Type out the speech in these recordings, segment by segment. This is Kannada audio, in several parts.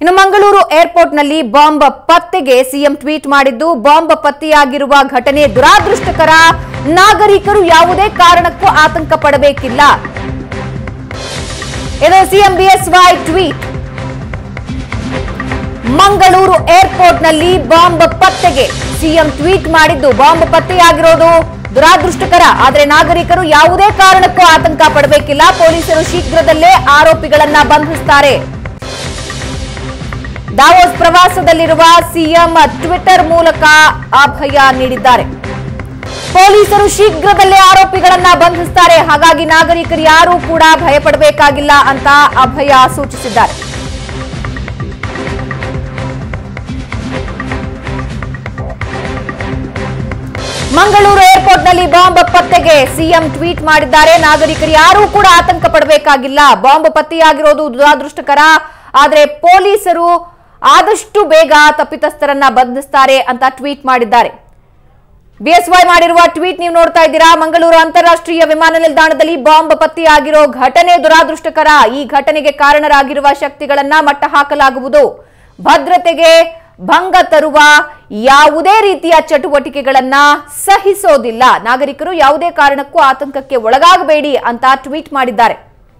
ಇನ್ನು ಮಂಗಳೂರು ಏರ್ಪೋರ್ಟ್ನಲ್ಲಿ ಬಾಂಬ್ ಪತ್ತೆಗೆ ಸಿಎಂ ಟ್ವೀಟ್ ಮಾಡಿದ್ದು ಬಾಂಬ್ ಪತ್ತೆಯಾಗಿರುವ ಘಟನೆ ದುರಾದೃಷ್ಟಕರ ನಾಗರಿಕರು ಯಾವುದೇ ಕಾರಣಕ್ಕೂ ಆತಂಕ ಪಡಬೇಕಿಲ್ಲ ಇದು ಸಿಎಂ ಬಿಎಸ್ವೈ ಟ್ವೀಟ್ ಮಂಗಳೂರು ಏರ್ಪೋರ್ಟ್ನಲ್ಲಿ ಬಾಂಬ್ ಪತ್ತೆಗೆ ಸಿಎಂ ಟ್ವೀಟ್ ಮಾಡಿದ್ದು ಬಾಂಬ್ ಪತ್ತೆಯಾಗಿರೋದು ದುರಾದೃಷ್ಟಕರ ಆದರೆ ನಾಗರಿಕರು ಯಾವುದೇ ಕಾರಣಕ್ಕೂ ಆತಂಕ ಪಡಬೇಕಿಲ್ಲ ಪೊಲೀಸರು ಶೀಘ್ರದಲ್ಲೇ ಆರೋಪಿಗಳನ್ನ ಬಂಧಿಸುತ್ತಾರೆ ದಾವೋಸ್ ಪ್ರವಾಸದಲ್ಲಿರುವ ಸಿಎಂ ಟ್ವಿಟರ್ ಮೂಲಕ ಅಭಯ ನೀಡಿದ್ದಾರೆ ಪೊಲೀಸರು ಶೀಘ್ರದಲ್ಲೇ ಆರೋಪಿಗಳನ್ನ ಬಂಧಿಸುತ್ತಾರೆ ಹಾಗಾಗಿ ನಾಗರಿಕರು ಯಾರೂ ಕೂಡ ಭಯಪಡಬೇಕಾಗಿಲ್ಲ ಅಂತ ಅಭಯ ಸೂಚಿಸಿದ್ದಾರೆ ಮಂಗಳೂರು ಏರ್ಪೋರ್ಟ್ನಲ್ಲಿ ಬಾಂಬ್ ಪತ್ತೆಗೆ ಸಿಎಂ ಟ್ವೀಟ್ ಮಾಡಿದ್ದಾರೆ ನಾಗರಿಕರು ಯಾರೂ ಕೂಡ ಆತಂಕ ಪಡಬೇಕಾಗಿಲ್ಲ ಬಾಂಬ್ ಪತ್ತೆಯಾಗಿರೋದು ದುರಾದೃಷ್ಟಕರ ಆದರೆ ಪೊಲೀಸರು ಆದಷ್ಟು ಬೇಗ ತಪ್ಪಿತಸ್ಥರನ್ನ ಬಂಧಿಸ್ತಾರೆ ಅಂತ ಟ್ವೀಟ್ ಮಾಡಿದ್ದಾರೆ ಬಿಎಸ್ವೈ ಮಾಡಿರುವ ಟ್ವೀಟ್ ನೀವು ನೋಡ್ತಾ ಇದ್ದೀರಾ ಮಂಗಳೂರು ಅಂತಾರಾಷ್ಟ್ರೀಯ ವಿಮಾನ ನಿಲ್ದಾಣದಲ್ಲಿ ಬಾಂಬ್ ಪತ್ತೆಯಾಗಿರೋ ಘಟನೆ ದುರಾದೃಷ್ಟಕರ ಈ ಘಟನೆಗೆ ಕಾರಣರಾಗಿರುವ ಶಕ್ತಿಗಳನ್ನ ಮಟ್ಟ ಹಾಕಲಾಗುವುದು ಭದ್ರತೆಗೆ ಭಂಗ ತರುವ ಯಾವುದೇ ರೀತಿಯ ಚಟುವಟಿಕೆಗಳನ್ನ ಸಹಿಸೋದಿಲ್ಲ ನಾಗರಿಕರು ಯಾವುದೇ ಕಾರಣಕ್ಕೂ ಆತಂಕಕ್ಕೆ ಒಳಗಾಗಬೇಡಿ ಅಂತ ಟ್ವೀಟ್ ಮಾಡಿದ್ದಾರೆ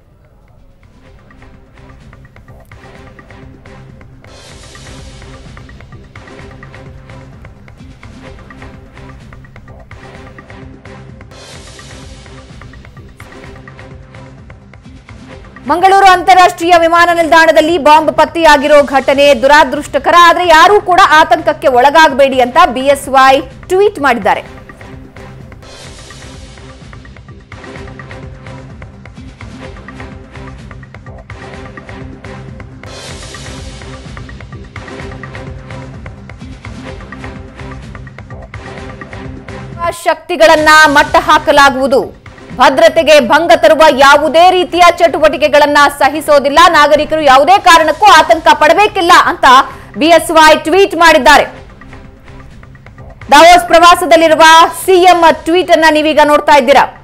ಮಂಗಳೂರು ಅಂತಾರಾಷ್ಟ್ರೀಯ ವಿಮಾನ ನಿಲ್ದಾಣದಲ್ಲಿ ಬಾಂಬ್ ಪತ್ತೆಯಾಗಿರೋ ಘಟನೆ ದುರಾದೃಷ್ಟಕರ ಆದ್ರೆ ಯಾರೂ ಕೂಡ ಆತಂಕಕ್ಕೆ ಒಳಗಾಗಬೇಡಿ ಅಂತ ಬಿಎಸ್ವೈ ಟ್ವೀಟ್ ಮಾಡಿದ್ದಾರೆ ಶಕ್ತಿಗಳನ್ನ ಮಟ್ಟ ಹಾಕಲಾಗುವುದು ಭದ್ರತೆಗೆ ಭಂಗ ತರುವ ಯಾವುದೇ ರೀತಿಯ ಚಟುವಟಿಕೆಗಳನ್ನ ಸಹಿಸೋದಿಲ್ಲ ನಾಗರಿಕರು ಯಾವುದೇ ಕಾರಣಕ್ಕೂ ಆತಂಕ ಪಡಬೇಕಿಲ್ಲ ಅಂತ ಬಿಎಸ್ವೈ ಟ್ವೀಟ್ ಮಾಡಿದ್ದಾರೆ ದಾವೋಸ್ ಪ್ರವಾಸದಲ್ಲಿರುವ ಸಿಎಂ ಟ್ವೀಟ್ ಅನ್ನ ನೀವೀಗ ನೋಡ್ತಾ ಇದ್ದೀರಾ